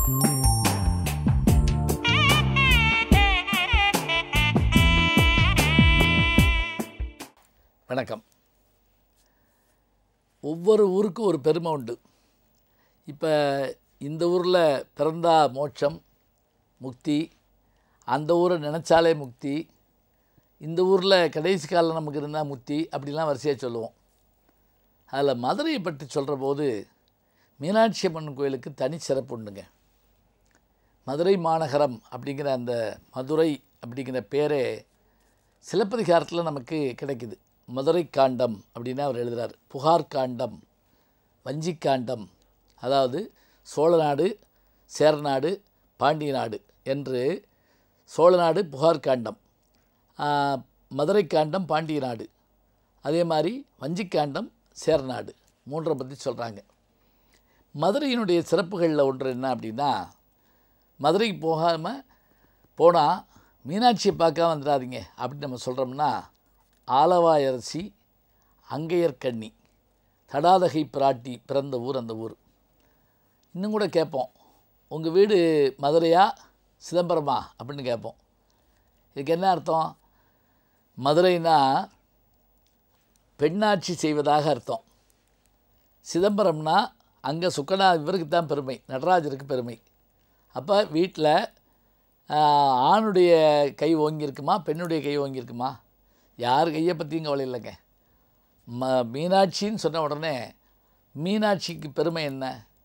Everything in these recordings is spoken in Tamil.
வணக்கம் ஒவ்வொரு ஊருக்கும் ஒரு பெருமை உண்டு இப்போ இந்த ஊரில் பிறந்தா மோட்சம் முக்தி அந்த ஊரை நினச்சாலே முக்தி இந்த ஊரில் கடைசி காலம் நமக்கு இருந்தால் முக்தி அப்படிலாம் வரிசையாக சொல்லுவோம் அதில் மதுரையை பற்றி சொல்கிற போது மீனாட்சி அம்மன் கோயிலுக்கு தனி சிறப்பு உண்டுங்க மதுரை மாநகரம் அப்படிங்கிற அந்த மதுரை அப்படிங்கிற பேரே சிலப்பதிகாரத்தில் நமக்கு கிடைக்குது மதுரை காண்டம் அப்படின்னு அவர் எழுதுகிறார் புகார் காண்டம் வஞ்சி காண்டம் அதாவது சோழநாடு சேரநாடு பாண்டிய நாடு என்று சோழநாடு புகார் காண்டம் ஆஹ், மதுரை காண்டம் பாண்டிய நாடு அதே மாதிரி வஞ்சிக்காண்டம் சேரநாடு மூன்றை பற்றி சொல்கிறாங்க மதுரையினுடைய சிறப்புகளில் ஒன்று என்ன அப்படின்னா மதுரைக்கு போகாமல் போனால் மீனாட்சியை பார்க்காம வந்துடாதீங்க அப்படின்னு நம்ம சொல்கிறோம்னா ஆலவாய் அரசி அங்கையர்கண்ணி தடாதகை பிராட்டி பிறந்த ஊர் அந்த ஊர் இன்னும் கூட கேட்போம் உங்கள் வீடு மதுரையா சிதம்பரமா அப்படின்னு கேட்போம் இதுக்கு என்ன அர்த்தம் மதுரைனா பெண்ணாட்சி செய்வதாக அர்த்தம் சிதம்பரம்னா அங்கே சுக்கனா இவருக்கு தான் பெருமை நடராஜருக்கு பெருமை அப்போ வீட்டில் ஆணுடைய கை ஓங்கியிருக்குமா பெண்ணுடைய கை ஓங்கியிருக்குமா யார் கையை பற்றியும் கவலை இல்லைங்க ம மீனாட்சின்னு சொன்ன உடனே மீனாட்சிக்கு பெருமை என்ன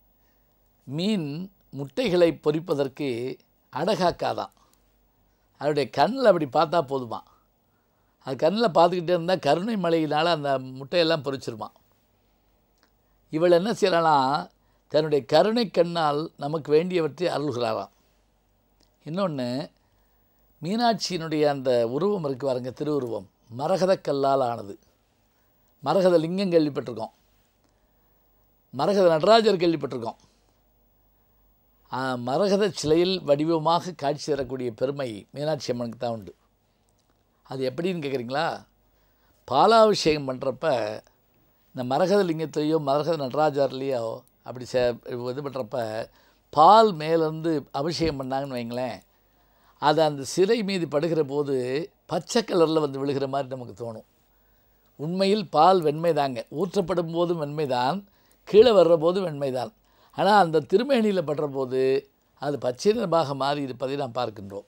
மீன் முட்டைகளை பொரிப்பதற்கு அடகாக்காதான் அதனுடைய கண்ணில் அப்படி பார்த்தா போதுமா அது கண்ணில் பார்த்துக்கிட்டே இருந்தால் கருணை மழையினால் அந்த முட்டையெல்லாம் பொரிச்சிருமா இவள் என்ன செய்யறானா தன்னுடைய கருணை கண்ணால் நமக்கு வேண்டியவற்றை அருள்கிறாராம் இன்னொன்று மீனாட்சியினுடைய அந்த உருவம் இருக்கு பாருங்க திருவுருவம் மரகதக் கல்லால் ஆனது மரகத லிங்கம் கேள்விப்பட்டிருக்கோம் மரகத நடராஜர் கேள்விப்பட்டிருக்கோம் ஆ, மரகத சிலையில் வடிவமாக காட்சி தரக்கூடிய பெருமை மீனாட்சி அம்மனுக்கு தான் உண்டு அது எப்படின்னு கேட்குறீங்களா பாலாபிஷேகம் பண்ணுறப்ப இந்த மரகத லிங்கத்திலேயோ மரகத நடராஜர்லேயோ அப்படி சே இது பண்ணுறப்ப பால் மேலேருந்து அபிஷேகம் பண்ணாங்கன்னு வைங்களேன் அது அந்த சிலை மீது படுகிற போது பச்சை கலரில் வந்து விழுகிற மாதிரி நமக்கு தோணும் உண்மையில் பால் வெண்மை தாங்க ஊற்றப்படும் போதும் வெண்மைதான் கீழே வர்ற போதும் வெண்மைதான் ஆனால் அந்த திருமேனியில் படுற போது அது பச்சை நிறமாக மாறி இருப்பதை நாம் பார்க்கின்றோம்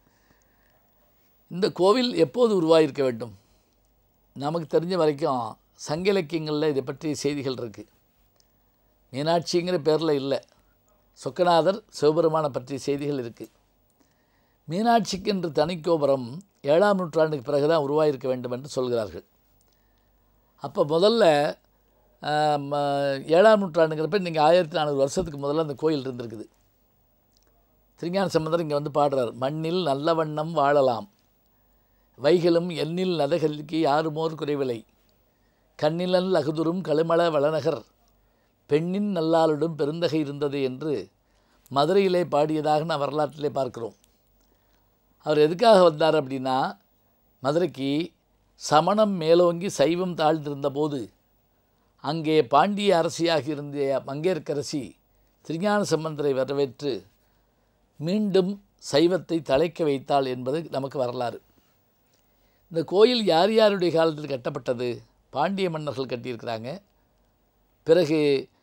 இந்த கோவில் எப்போது உருவாகியிருக்க வேண்டும் நமக்கு தெரிஞ்ச வரைக்கும் சங்க இலக்கியங்களில் இதை பற்றிய செய்திகள் இருக்குது மீனாட்சிங்கிற பேரில் இல்லை சொக்கநாதர் சிவபெருமானை பற்றிய செய்திகள் இருக்குது மீனாட்சிக்கு என்று தனிக்கோபுரம் ஏழாம் நூற்றாண்டுக்கு பிறகு தான் உருவாகியிருக்க வேண்டும் என்று சொல்கிறார்கள் அப்போ முதல்ல ஆம், ஏழாம் நூற்றாண்டுங்கிறப்ப நீங்கள் ஆயிரத்தி நானூறு வருஷத்துக்கு முதல்ல அந்த கோயில் இருந்திருக்குது திருஞான சம்பந்தர் இங்கே வந்து பாடுறார் மண்ணில் நல்ல வண்ணம் வாழலாம் வைகளும் எண்ணில் நதகல்கி யாருமோர் குறைவில்லை கண்ணிலன் லகுதுரும் கழுமள வளநகர் பெண்ணின் நல்லாளுடன் பெருந்தகை இருந்தது என்று மதுரையிலே பாடியதாக நான் வரலாற்றிலே பார்க்கிறோம் அவர் எதுக்காக வந்தார் அப்படின்னா மதுரைக்கு சமணம் மேலோங்கி சைவம் தாழ்ந்திருந்த போது அங்கே பாண்டிய அரசியாக இருந்த மங்கையர்க்கரசி திருஞான சம்பந்தரை வரவேற்று மீண்டும் சைவத்தை தழைக்க வைத்தாள் என்பது நமக்கு வரலாறு இந்த கோயில் யார் யாருடைய காலத்தில் கட்டப்பட்டது பாண்டிய மன்னர்கள் கட்டியிருக்கிறாங்க பிறகு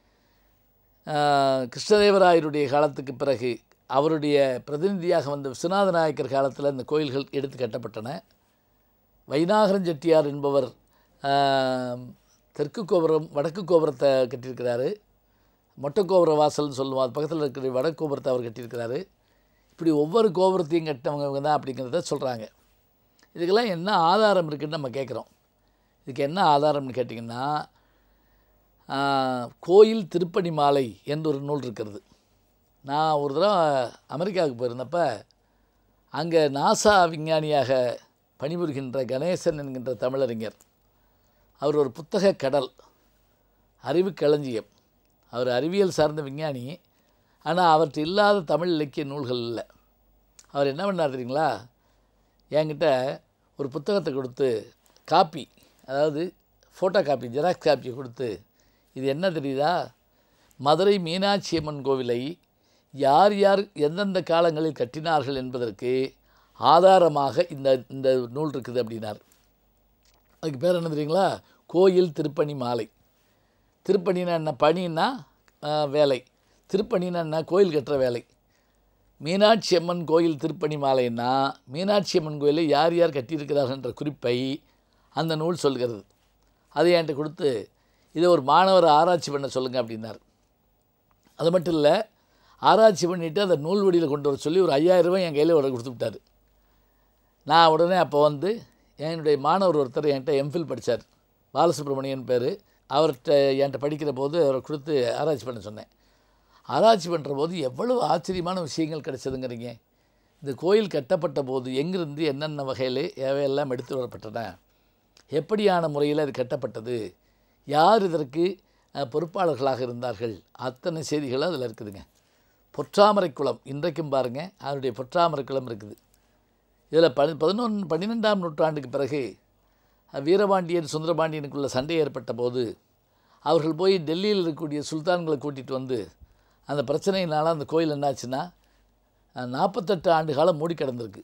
ஆஹ், கிருஷ்ணதேவராயருடைய காலத்துக்கு பிறகு அவருடைய பிரதிநிதியாக வந்த விஸ்வநாத நாயக்கர் காலத்தில் இந்த கோயில்கள் எடுத்து கட்டப்பட்டன வைநாகரன் செட்டியார் என்பவர் ஆஹ், தெற்கு கோபுரம் வடக்கு கோபுரத்தை கட்டியிருக்கிறாரு மொட்டை கோபுர வாசல்னு சொல்லுவோம் அது பக்கத்தில் இருக்கிற வடக்கு கோபுரத்தை அவர் கட்டியிருக்கிறாரு இப்படி ஒவ்வொரு கோபுரத்தையும் கட்டினவங்க தான் அப்படிங்கிறத சொல்கிறாங்க இதுக்கெல்லாம் என்ன ஆதாரம் இருக்குன்னு நம்ம கேட்குறோம் இதுக்கு என்ன ஆதாரம்னு கேட்டிங்கன்னா ஆஹ், கோயில் திருப்பணி மாலை என்று ஒரு நூல் இருக்கிறது நான் ஒரு தடவை அமெரிக்காவுக்கு போயிருந்தப்ப அங்கே நாசா விஞ்ஞானியாக பணிபுரிகின்ற கணேசன் என்கின்ற தமிழறிஞர் அவர் ஒரு புத்தக கடல் அறிவு களஞ்சியம் அவர் அறிவியல் சார்ந்த விஞ்ஞானி ஆனால் அவர்கிட்ட இல்லாத தமிழ் இலக்கிய நூல்கள் இல்லை அவர் என்ன பண்ணார் தெரியுங்களா என்கிட்ட ஒரு புத்தகத்தை கொடுத்து காப்பி அதாவது ஃபோட்டோ காப்பி ஜெராக்ஸ் காப்பியை கொடுத்து இது என்ன தெரியுதா மதுரை மீனாட்சி அம்மன் கோவிலை யார் யார் எந்தெந்த காலங்களில் கட்டினார்கள் என்பதற்கு ஆதாரமாக இந்த இந்த நூல் இருக்குது அப்படின்னார் அதுக்கு பேர் என்ன தெரியுங்களா கோயில் திருப்பணி மாலை திருப்பணினா என்ன பணின்னா ஆஹ், வேலை திருப்பணினா என்ன கோயில் கட்டுற வேலை மீனாட்சி அம்மன் கோயில் திருப்பணி மாலைன்னா மீனாட்சி அம்மன் கோயிலை யார் யார் கட்டியிருக்கிறார்கள் என்ற குறிப்பை அந்த நூல் சொல்கிறது அதை என்கிட்ட கொடுத்து இதை ஒரு மாணவர் ஆராய்ச்சி பண்ண சொல்லுங்கள் அப்படின்னார் அது மட்டும் இல்லை ஆராய்ச்சி பண்ணிவிட்டு அதை நூல் வடியில் கொண்டு வர சொல்லி ஒரு ஐயாயிரம் ரூபாய் என் கையில் வர கொடுத்து விட்டார் நான் உடனே அப்போ வந்து என்னுடைய மாணவர் ஒருத்தர் என்கிட்ட எம்ஃபில் படித்தார் பாலசுப்ரமணியன் பேர் அவர்கிட்ட என்கிட்ட படிக்கிற போது அவரை கொடுத்து ஆராய்ச்சி பண்ண சொன்னேன் ஆராய்ச்சி பண்ணுற போது எவ்வளவு ஆச்சரியமான விஷயங்கள் கிடைச்சதுங்கிறீங்க இந்த கோயில் கட்டப்பட்ட போது எங்கிருந்து என்னென்ன வகையில் எவையெல்லாம் எடுத்து வரப்பட்டன எப்படியான முறையில் அது கட்டப்பட்டது யார் இதற்கு அஹ், பொறுப்பாளர்களாக இருந்தார்கள் அத்தனை செய்திகளும் அதில் இருக்குதுங்க பொற்றாமரை குளம் இன்றைக்கும் பாருங்கள் அதனுடைய பொற்றாமரை குளம் இருக்குது இதில் பதி பதினொன்று பன்னிரெண்டாம் நூற்றாண்டுக்கு பிறகு அஹ், வீரபாண்டியன் சுந்தரபாண்டியனுக்குள்ள சண்டை ஏற்பட்ட போது அவர்கள் போய் டெல்லியில் இருக்கக்கூடிய சுல்தான்களை கூட்டிகிட்டு வந்து அந்த பிரச்சனையினால அந்த கோயில் என்னாச்சுன்னா அஹ், நாற்பத்தெட்டு ஆண்டு காலம் மூடி கிடந்திருக்கு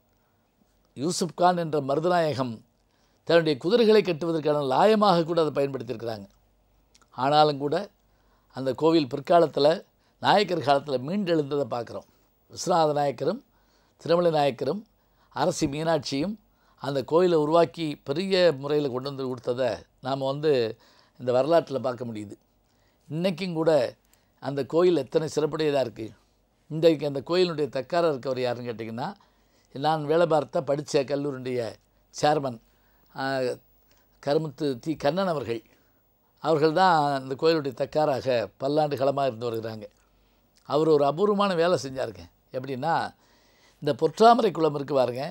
யூசுப் கான் என்ற மருதநாயகம் தன்னுடைய குதிரைகளை கட்டுவதற்கான லாயமாக கூட அதை பயன்படுத்தியிருக்கிறாங்க ஆனாலும் கூட அந்த கோவில் பிற்காலத்தில் நாயக்கர் காலத்தில் மீண்டெழுந்ததை பார்க்குறோம் விஸ்வநாத நாயக்கரும் திருமலை நாயக்கரும் அரசி மீனாட்சியும் அந்த கோயிலை உருவாக்கி பெரிய முறையில் கொண்டு வந்து கொடுத்ததை நாம் வந்து இந்த வரலாற்றில் பார்க்க முடியுது இன்றைக்கும் கூட அந்த கோயில் எத்தனை சிறப்புடையதாக இருக்குது இன்றைக்கு அந்த கோயிலுடைய தக்காரர் இருக்கவர் யாருன்னு கேட்டிங்கன்னா நான் வேலை பார்த்த படித்த கல்லூரியுடைய சேர்மன் ஆஹ், கருமுத்து தி கண்ணன் அவர்கள் அவர்கள் தான் இந்த கோயிலுடைய தக்காராக பல்லாண்டு காலமாக இருந்து வருகிறாங்க அவர் ஒரு அபூர்வமான வேலை செஞ்சாருங்க எப்படின்னா இந்த பொற்றாமரை குளம் இருக்கு பாருங்க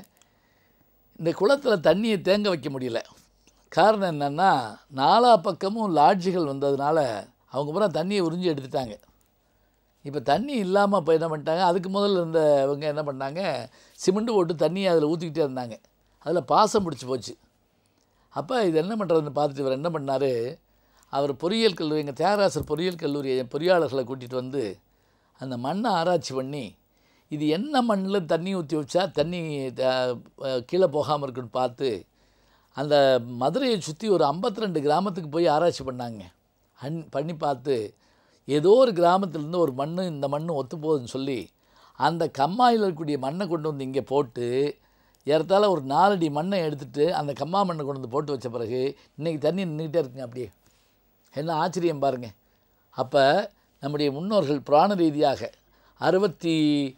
இந்த குளத்தில் தண்ணியை தேங்க வைக்க முடியல காரணம் என்னென்னா நாலா பக்கமும் லாட்ஜுகள் வந்ததுனால அவங்க பூரா தண்ணியை உறிஞ்சி எடுத்துட்டாங்க இப்போ தண்ணி இல்லாமல் இப்போ என்ன பண்ணிட்டாங்க அதுக்கு முதல்ல இருந்த இவங்க என்ன பண்ணாங்க சிமெண்ட் போட்டு தண்ணியை அதில் ஊற்றிக்கிட்டே இருந்தாங்க அதில் பாசம் பிடிச்சி போச்சு அப்போ இது என்ன பண்ணுறதுன்னு பார்த்துட்டு இவர் என்ன பண்ணார் அவர் பொறியியல் கல்லூரி எங்கள் தியாகராசர் பொறியியல் கல்லூரி பொறியாளர்களை கூட்டிகிட்டு வந்து அந்த மண்ணை ஆராய்ச்சி பண்ணி இது என்ன மண்ணில் தண்ணி ஊற்றி வச்சா தண்ணி அஹ், அஹ், கீழே போகாமல் இருக்குன்னு பார்த்து அந்த மதுரையை சுற்றி ஒரு 52 கிராமத்துக்கு போய் ஆராய்ச்சி பண்ணாங்க அன் பண்ணி பார்த்து ஏதோ ஒரு கிராமத்துலேருந்து ஒரு மண் இந்த மண் ஒத்து போகுதுன்னு சொல்லி அந்த கம்மாயில் இருக்கக்கூடிய மண்ணை கொண்டு வந்து இங்கே போட்டு ஏறத்தாழ ஒரு நாலடி மண்ணை எடுத்துட்டு அந்த கம்மா மண்ணை கொண்டு வந்து போட்டு வச்ச பிறகு இன்றைக்கி தண்ணி நின்றுக்கிட்டே இருக்குங்க அப்படியே என்ன ஆச்சரியம் பாருங்க அப்போ நம்முடைய முன்னோர்கள் புராண ரீதியாக அறுபத்தி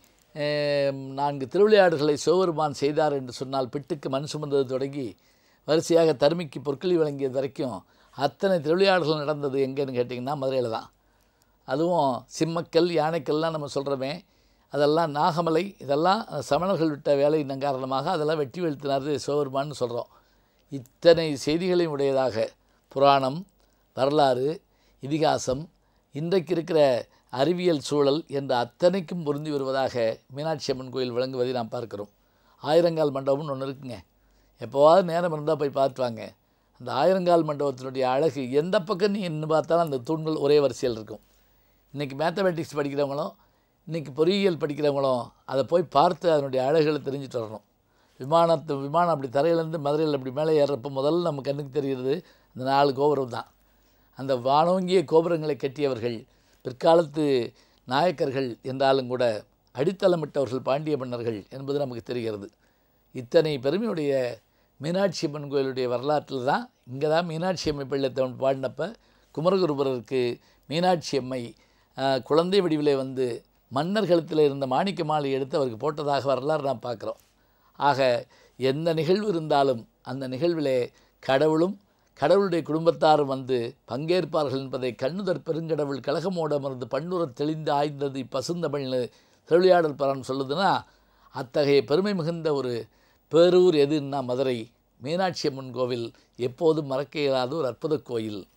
அஹ், நான்கு திருவிளையாடுகளை சிவபெருமான் செய்தார் என்று சொன்னால் பிட்டுக்கு மண் சுமந்தது தொடங்கி வரிசையாக தருமிக்கு பொற்களி வழங்கியது வரைக்கும் அத்தனை திருவிளையாடுகள் நடந்தது எங்கேன்னு கேட்டிங்கன்னா மதுரையில் தான் அதுவும் சிம்மக்கல் யானைக்கல்லாம் நம்ம சொல்கிறோமே அதெல்லாம் நாகமலை இதெல்லாம் சமணர்கள் விட்ட வேலையின் காரணமாக அதெல்லாம் வெட்டி வீழ்த்தினார் சிவபெருமான்னு சொல்கிறோம் இத்தனை செய்திகளையும் உடையதாக புராணம் வரலாறு இதிகாசம் இன்றைக்கு இருக்கிற அறிவியல் சூழல் என்ற அத்தனைக்கும் பொருந்தி வருவதாக மீனாட்சி அம்மன் கோயில் விளங்குவதை நாம் பார்க்கிறோம் ஆயிரங்கால் மண்டபம்னு ஒன்று இருக்குங்க எப்போவாவது நேரம் இருந்தால் போய் பார்த்து வாங்க அந்த ஆயிரங்கால் மண்டபத்தினுடைய அழகு எந்த பக்கம் நீ இன்னும் பார்த்தாலும் அந்த தூண்கள் ஒரே வரிசையில் இருக்கும் இன்றைக்கி மேத்தமெட்டிக்ஸ் படிக்கிறவங்களும் இன்றைக்கி பொறியியல் படிக்கிறவங்களும் அதை போய் பார்த்து அதனுடைய அழகுகளை தெரிஞ்சுட்டு வரணும் விமானத்து விமானம் அப்படி தரையிலேருந்து மதுரையில் அப்படி மேலே ஏறுறப்போ முதல்ல நம்ம கண்ணுக்கு தெரிகிறது இந்த நாலு கோபுரம் தான் அந்த வானோங்கிய கோபுரங்களை கட்டியவர்கள் பிற்காலத்து நாயக்கர்கள் என்றாலும் கூட அடித்தளமிட்டவர்கள் பாண்டிய மன்னர்கள் என்பது நமக்கு தெரிகிறது இத்தனை பெருமையுடைய மீனாட்சி அம்மன் கோயிலுடைய வரலாற்றில் தான் இங்கே தான் மீனாட்சி அம்மை பிள்ளைத்தவன் பாடினப்ப குமரகுருபரருக்கு மீனாட்சி அம்மை ஆஹ், குழந்தை வடிவிலே வந்து மன்னர் கழுத்தில் இருந்த மாணிக்க மாலை எடுத்து அவருக்கு போட்டதாக வரலாறு நாம் பார்க்குறோம் ஆக எந்த நிகழ்வு இருந்தாலும் அந்த நிகழ்விலே கடவுளும் கடவுளுடைய குடும்பத்தாரும் வந்து பங்கேற்பார்கள் என்பதை கண்ணுதற் பெருங்கடவுள் கழகமோடு அமர்ந்து பன்னுறத் தெளிந்து ஆய்ந்தது இப்பசுந்தமிழ்னு திருவிளையாடல் பரான் சொல்லுதுன்னா அத்தகைய பெருமை மிகுந்த ஒரு பேரூர் எதுன்னா மதுரை மீனாட்சி அம்மன் கோவில் எப்போதும் மறக்க இயலாத ஒரு அற்புத கோயில்